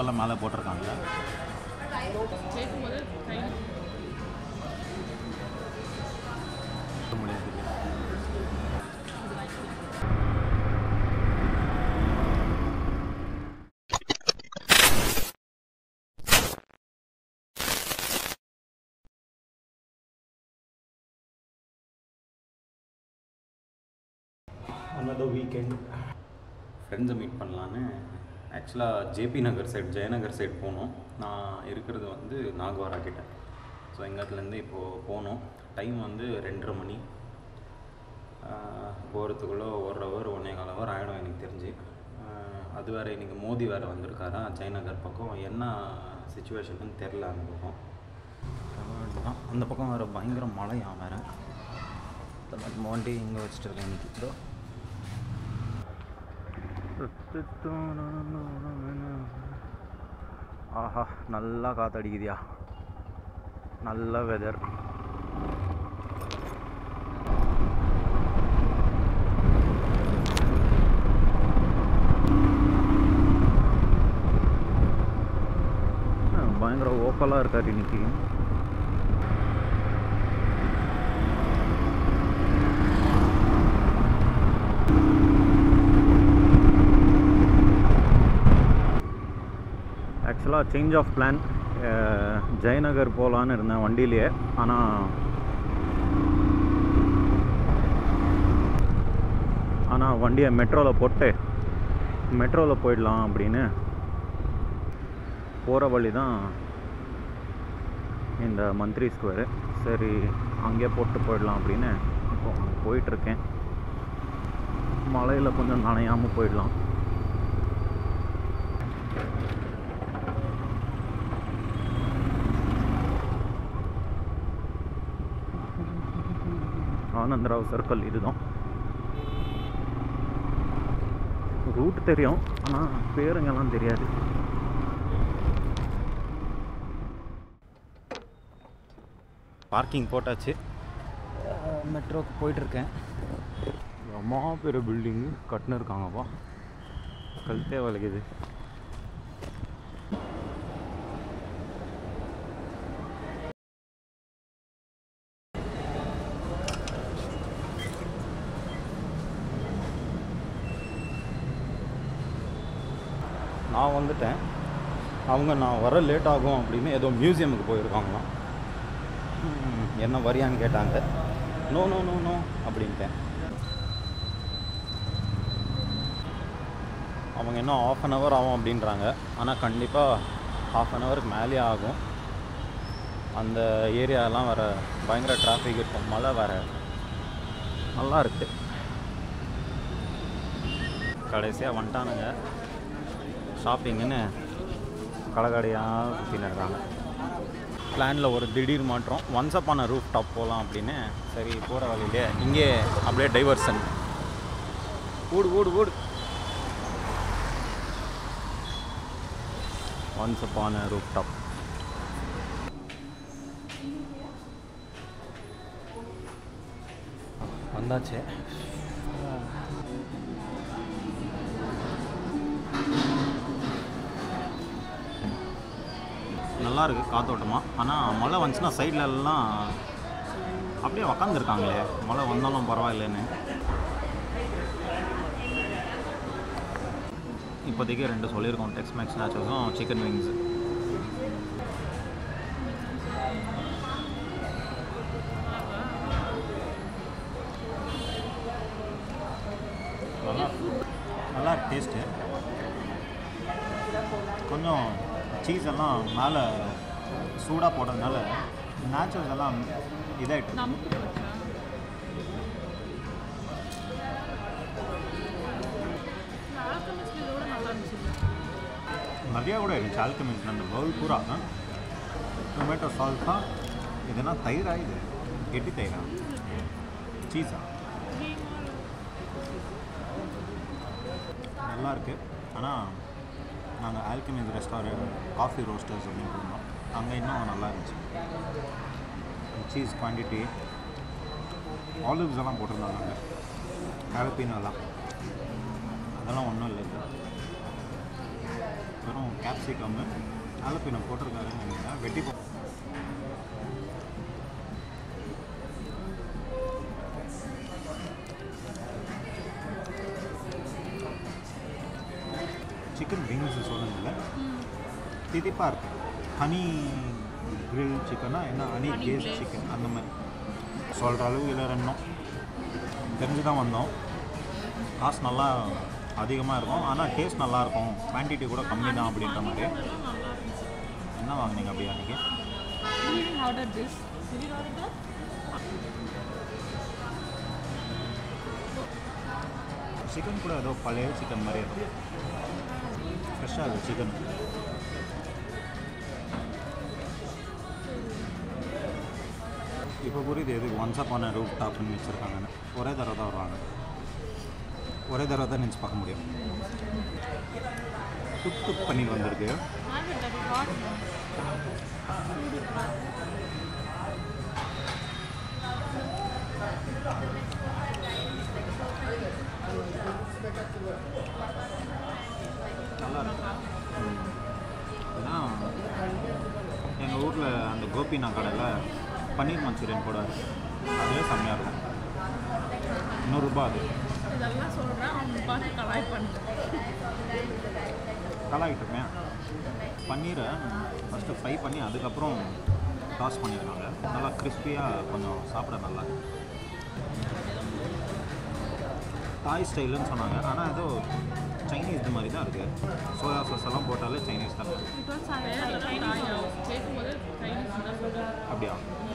மேப்பெல்லாம் மேலே போட்டிருக்காங்க கேட்கும்போது கையில் முடியாது அனதர் வீக்கெண்ட் ஃப்ரெண்ட்ஸை மீட் பண்ணலான்னு ஆக்சுவலாக JP Nagar side Jayanagar side போனோம் நான் இருக்கிறது வந்து நாகவாரா கிட்ட ஸோ எங்கத்துலேருந்து இப்போது போனோம் டைம் வந்து ரெண்டரை மணி போகிறதுக்குள்ளே ஒரு ஹவர் ஒன்றே கால் ஹவர் ஆகிடும் எனக்கு தெரிஞ்சு ஆஹ் அது வேறு இன்றைக்கி மோதி வேறு வந்திருக்காரா ஜெயநகர் பக்கம் என்ன சுச்சுவேஷன் தெரில அந்த பக்கம் தான் அந்த பக்கம் வேறு பயங்கர மழையா வேறு வண்டி இங்கே வச்சுட்டு இருக்கேன் இன்னைக்கு இதோ ஆஹா நல்லா காத்தடிக்குதியா நல்ல வெதர் பயங்கர ஓக்கலாக இருக்கார் இன்னைக்கு ஆக்சுவலாக சேஞ்ச் ஆஃப் பிளான் ஜெயநகர் போகலான்னு இருந்தேன் வண்டியிலேயே ஆனால் ஆனால் வண்டியை மெட்ரோவில் போட்டு மெட்ரோவில் போயிடலாம் அப்படின்னு போகிற வழி தான் இந்த மந்த்ரி ஸ்கொயரு சரி அங்கேயே போட்டு போயிடலாம் அப்படின்னு இப்போ போயிட்டுருக்கேன் மழையில் கொஞ்சம் நனையாமல் போயிடலாம் ஆனந்தராவ் சர்க்கிள் இதுதான் ரூட் தெரியும் ஆனால் பேருங்கெல்லாம் தெரியாது பார்க்கிங் போட்டாச்சு மெட்ரோக்கு போயிட்டுருக்கேன் அம்மா பெரிய பில்டிங்கு கட்டுன்னு இருக்காங்கப்பா கழுத்தே வலிக்குது நான் வந்துட்டேன் அவங்க நான் வர லேட் ஆகும் அப்படின்னு ஏதோ மியூசியமுக்கு போயிருக்காங்களாம் ம், என்ன வரியான்னு கேட்டாங்க நோ நோ நோ நோ அப்படின்ட்டேன் அவங்க இன்னும் ஆஃப் அன் ஹவர் ஆகும் அப்படின்றாங்க ஆனால் கண்டிப்பாக ஹாஃப் அன் ஹவருக்கு மேலேயே ஆகும் அந்த ஏரியாலாம் வர பயங்கர டிராஃபிக் இருக்கும் மழை வர நல்லா இருக்கு கடைசியாக வந்துட்டானுங்க ஷாப்பிங்குன்னு கடைக்கடையாக சுற்றின்னு இருக்காங்க பிளானில் ஒரு திடீர் மாற்றம் ஒன்ஸ் அப்பான ரூஃப் டாப் போகலாம் அப்படின்னு சரி போகிற வழியிலே இங்கே அப்படியே டைவர்சன் ஓடு ஓடு ஓடு ஒன்ஸ் அப்பான ரூஃப் டாப் வந்தாச்சு நல்லா இருக்கு காத்தோட்டமாக ஆனால் மழை வந்துச்சுன்னா சைடுல எல்லாம் அப்படியே உக்காந்துருக்காங்களே மழை வந்தாலும் பரவாயில்லைன்னு இப்போதைக்கு ரெண்டு சொல்லியிருக்கோம் டெக்ஸ் மேக்ஸ் நேச்சர்ஸும் சிக்கன் விங்ஸ் நல்லா நல்லா டேஸ்ட்டு கொஞ்சம் சீஸ் எல்லாம் மேலே சூடாக போட்டதுனால நேச்சுரல்ஸ் எல்லாம் இதாகிட்டு நமக்கு போச்சா ஆல்கமிஸ்ட் இதோட நல்லா இருந்துச்சு நிறையா கூட இருந்துச்சு ஆல்கமிஸ் அந்த பவுல் பூரா டொமேட்டோ சால்ஸா இதெல்லாம் தயிரா இது கெட்டி தயிரா சீஸா நல்லா இருக்கு ஆனால் நாங்கள் ஆல்கமிஸ் ரெஸ்டாரண்ட் காஃபி ரோஸ்டர்ஸ் அப்படின்னு போனோம் அங்கே இன்னும் நல்லா இருந்துச்சு சீஸ் குவான்டிட்டி ஆலிவ்ஸ் எல்லாம் போட்டிருந்தாங்க அங்கே ஹாலப்பினோ எல்லாம் அதெல்லாம் ஒன்றும் இல்லை இது வெறும் கேப்சிகம் ஆலப்பினம் போட்டிருக்காருன்னு நினைக்கிறேன் வெட்டி போ சிக்கன் விங்ஸ் சொன்னதில்ல திதிப்பாக இருக்கு ஹனி கிரில் சிக்கனா என்ன ஹனி Honey கேஸ் glaze. சிக்கன் அந்த மாதிரி சொல்கிற அளவு இல்லை ரெண்டும் தெரிஞ்சு தான் வந்தோம் காசு நல்லா அதிகமாக இருக்கும் ஆனால் டேஸ்ட் நல்லா இருக்கும் குவான்டிட்டி கூட கம்மி தான் அப்படின்ற மாதிரி அதெல்லாம் நல்லா இருந்துச்சு என்ன வாங்குனீங்க அப்படி அன்றைக்கி We didn't order this. Did you order that? Chicken கூட ஏதோ பழைய சிக்கன் மாதிரி இருக்கும் ஃப்ரெஷ்ஷாக இருக்குது சிக்கன் இப்போ புரியுது எதுக்கு ஒன்ஸ் அப்பான ரூப் டாப்னு வச்சுருக்காங்கன்னு ஒரே தடவை தான் வருவாங்க ஒரே தடவை தான் நினச்சி பார்க்க முடியும் டுக் டுக் பன்னீர் வந்திருக்கு Have it that is hot now. நல்லா இருக்கு ஏன்னா எங்கள் ஊரில் அந்த கோபினா கடையில் பன்னீர் மஞ்சூரியன் கூட இருக்கு அதுவே செம்மையாக இருக்கும் நூறுரூபா அது இதெல்லாம் சொல்கிறேன் அவங்க பார்த்து கலாய் பண்ணுறேன் கலாகிட்டுருக்கேன் பன்னீரை ஃபஸ்ட்டு ஃப்ரை பண்ணி அதுக்கப்புறம் டாஸ் பண்ணியிருக்காங்க நல்லா கிறிஸ்பியாக கொஞ்சம் சாப்பிட நல்லா இருக்கு. தாய் ஸ்டைலுன்னு சொன்னாங்க ஆனால் ஏதோ சைனீஸ் இது மாதிரி தான் இருக்குது சோயா சாஸ் எல்லாம் போட்டாலே சைனீஸ் தான் பிகாஸ் வேறு சைனீஸ் கேட்கும்போது சைனீஸ் தான் சொல்கிறேன் அப்படியா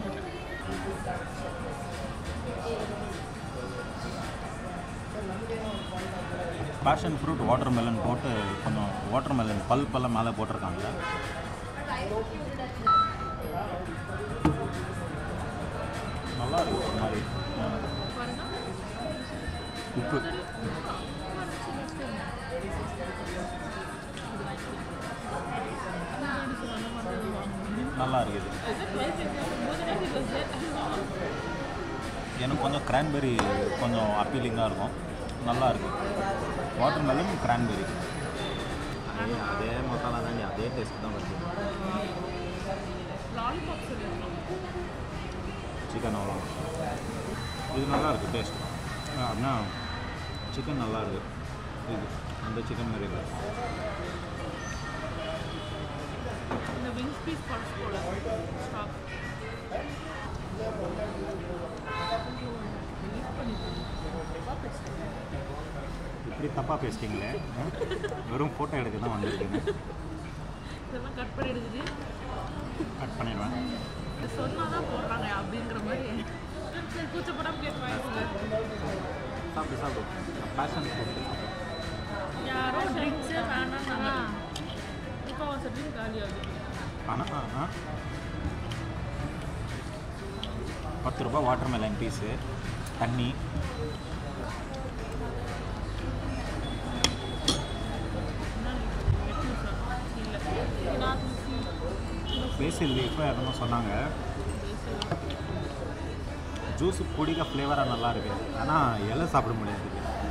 பேஷன் ஃப்ரூட் வாட்டர் மெலன் போட்டு கொஞ்சம் வாட்டர் மெலன் பல்பெல்லாம் மேலே போட்டிருக்காங்க நல்லா இருக்கு ஒரு மாதிரி பாருங்க உப்பு நல்லா இருக்குது எனக்கு கொஞ்சம் கிரான்பெரி கொஞ்சம் அப்பீலிங்காக இருக்கும் நல்லா இருக்கு வாட்டர் மெலன் கிரான்பெரி அதே மசாலா தான் அதே டேஸ்ட் தான் வருது லாலிபாப் சொல்லியிருக்கோம் சிக்கன் அவ்வளோ இது நல்லா இருக்குது டேஸ்ட் அப்படின்னா சிக்கன் நல்லா இருக்குது இது அந்த சிக்கன் மாதிரி இல்லை இந்த விங்ஸ் பீஸ் பட்ஸ் போல ஸ்டாப் இப்படி தப்பாக பேசிட்டீங்களே ஆ? வெறும் ஃபோட்டோ எடுக்க தான் வந்திருக்கீங்க இதெல்லாம் கட் பண்ணி எடுக்குது கட் பண்ணிடுவேன் இது சொன்னால் தான் போடுறாங்க அப்படிங்கிற மாதிரி சரி கூச்சப்படாமல் கேட்பாங்க சாப்பிடு சாப்பிடு பேஷன் ஃபுட் யாரோ ட்ரிங்க்ஸே வேணாம்னா இப்போ ஒரு ட்ரிங்க் காலி ஆகுது ஆனால் பத்து ரூபா வாட்டர் மெலன் பீஸு தண்ணி இல்லை பேசில் லீஃபு என்னமோ சொன்னாங்க ஜூஸ் குடிக்க ஃப்ளேவராக நல்லா இருக்கு ஆனால் இலை சாப்பிட முடியாது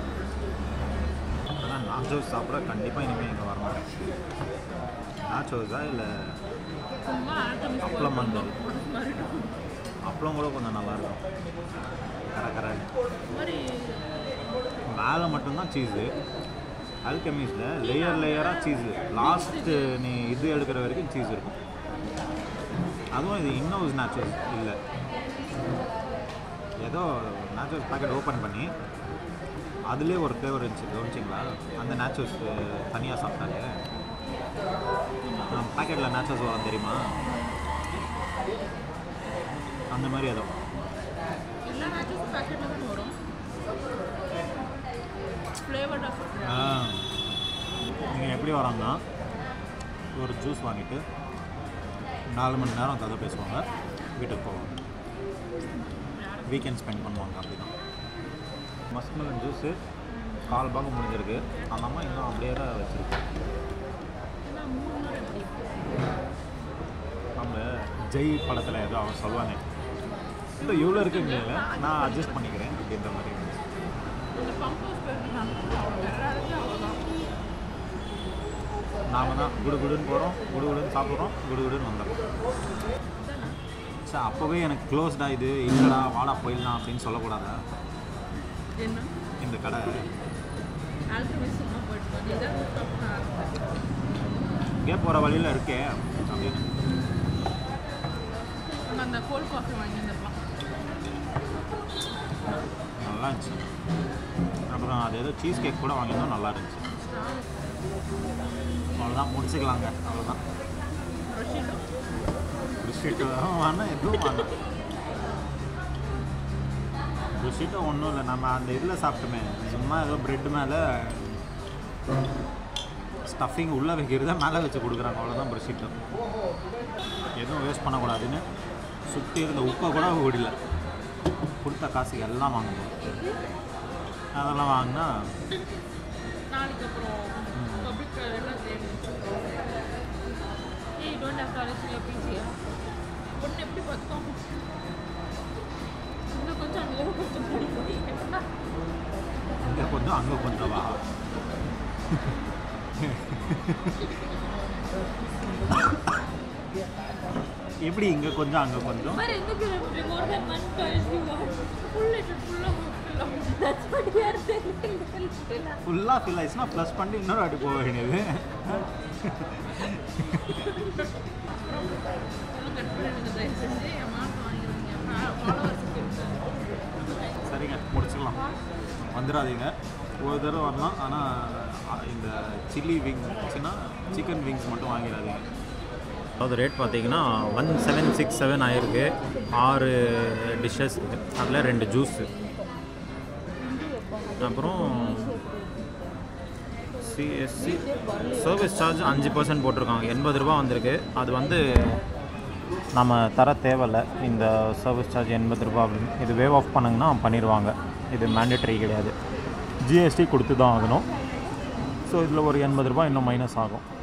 ஆனால் நாச்சோஸ் சாப்பிட கண்டிப்பாக இனிமேல் இங்கே வர மாட்டேன் நாச்சோஸா இல்லை சும்மா ஆட்டமிஸ் அப்பளம் வந்து மாதிரி அப்பளம் கூட கொஞ்சம் நல்லா இருக்கும் கரை கரை மாதிரி மேலே மட்டும்தான் சீஸு அல்கெமிஸில் லேயர் லேயராக சீஸு லாஸ்ட்டு நீ இது எடுக்கிற வரைக்கும் சீஸ் இருக்கும் அதுவும் இது இன்னோஸ் நேச்சுரல்ஸ் இல்லை ஏதோ நேச்சுரல்ஸ் பேக்கெட் ஓப்பன் பண்ணி அதுலேயே ஒரு ஃப்ளேவர் இருந்துச்சு கவனிச்சிங்களா அந்த நேச்சுரல்ஸ் தனியாக சாப்பிட்டாலே பேக்கெட்டில் நேச்சுரல்ஸ் வரும் தெரியுமா அந்த மாதிரி ஏதோ எல்லா நேச்சுரல்ஸும் பேக்கெட்டில் தான் வரும் ஃப்ளேவர்டாக நீங்கள் எப்படி வராங்கன்னா ஒரு ஜூஸ் வாங்கிட்டு நாலு மணி நேரம் கதை பேசுவாங்க வீட்டுக்கு போவாங்க வீக்கெண்ட் ஸ்பெண்ட் பண்ணுவாங்க அப்படி தான் மஸ்மெலன் ஜூஸு கால் பாகம் முடிஞ்சிருக்கு அந்த அம்மா இன்னும் அப்படியே தான் வச்சுருக்கு ஏன்னா மூணு நாள் எப்படி நம்ம ஜெய் படத்தில் ஏதோ அவன் சொல்லுவானே இல்லை இவ்வளோ இருக்குங்க நான் அட்ஜஸ்ட் பண்ணிக்கிறேன் அப்படின்ற மாதிரி இருந்துச்சு. இந்த பம்பர்ஸ் போயிட்டு நான் வேறு இடத்துல அவ்வளோதான் நாம தான் குடு குடுன்னு போகிறோம் குடு குடுன்னு சாப்பிட்றோம் குடு குடுன்னு வந்துடுறோம் சார் அப்போவே எனக்கு க்ளோஸ்டா இது இல்லைடா வாடா போயிடலாம் அப்படின்னு சொல்லக்கூடாதா என்ன இந்த கடை ஆல்ரெடி சும்மா போயிட்டு நீ தான் rooftop நான் இங்கே போகிற வழியில் இருக்கே அப்படின்னு நம்ம அந்த கோல்ட் காஃபி வாங்கி வந்துடலாம் நல்லா இருந்துச்சு அப்புறம் அது ஏதோ சீஸ் கேக் கூட வாங்கியிருந்தோம் நல்லா இருந்துச்சு அவ்வளோதான் முடிச்சுக்கலாங்க அவ்வளோதான் ரஷீலோ பிஸ்கெட்டு வேணாம் எதுவும் வேணாம் பிஸ்கெட்டு ஒன்றும் இல்லை நம்ம அந்த இதில் சாப்பிட்டோமே சும்மா ஏதோ பிரெட் மேலே ஸ்டஃபிங் உள்ளே வைக்கிறத மேலே வச்சு கொடுக்குறாங்க அவ்வளோதான் பிரெஷ்ஷீட்டு எதுவும் வேஸ்ட் பண்ணக்கூடாதுன்னு சுற்றி இருந்த உப்பை கூட ஓடில கொடுத்த காசுக்கு எல்லாம் வாங்கணும் அதெல்லாம் வாங்கினா நாளைக்கு அப்புறம் பப்ளிக் எல்லாம் தேவை ஏய் டோன்ட் ஹேவ் காலேஜ் யூ பிசியா பொண்ணு எப்படி பார்த்துக்கோங்க இன்னும் கொஞ்சம் அங்கே கொஞ்சம் பிடிக்கும் இங்கே கொஞ்சம் அங்கே கொஞ்சம் வா எப்படி இங்கே கொஞ்சம் அங்கே கொஞ்சம் வேறு எந்த kilometre more then one twelve you full litre ஃபுல்லாக that's what you are saying ஃபுல்லாக ஃபில் ஆயிடுச்சுன்னா ப்ளஸ் பண்ணிட்டு இன்னொரு வாட்டி போக வேண்டியது கட் பண்ணிடுங்க தயவு செஞ்சு என் மார்க் வாங்கிடுங்க ஃபாலோவர்ஸுக்கு சரிங்க முடிச்சுக்கலாம் வந்துடாதீங்க ஒரு தடவை வரலாம் ஆனால் இந்த சில்லி விங்ஸ்னா சிக்கன் விங்ஸ் மட்டும் வாங்கிடாதீங்க அதாவது ரேட் பார்த்தீங்கன்னா ஒன் செவன் சிக்ஸ் செவன் ஆயிருக்கு ஆறு டிஷ்ஷஸ் அதில் ரெண்டு ஜூஸு அப்புறம் சிஎஸ்சி சர்வீஸ் சார்ஜ் அஞ்சு பர்சன்ட் போட்டிருக்காங்க எண்பது ரூபா வந்திருக்கு அது வந்து நம்ம தர தேவையில்ல இந்த சர்வீஸ் சார்ஜ் எண்பது ரூபா அப்படின்னு இது வேவ் ஆஃப் பண்ணுங்கன்னா பண்ணிடுவாங்க இது மேண்டேட்டரி கிடையாது ஜிஎஸ்டி கொடுத்து தான் ஆகணும் ஸோ இதில் ஒரு எண்பது ரூபா இன்னும் மைனஸ் ஆகும்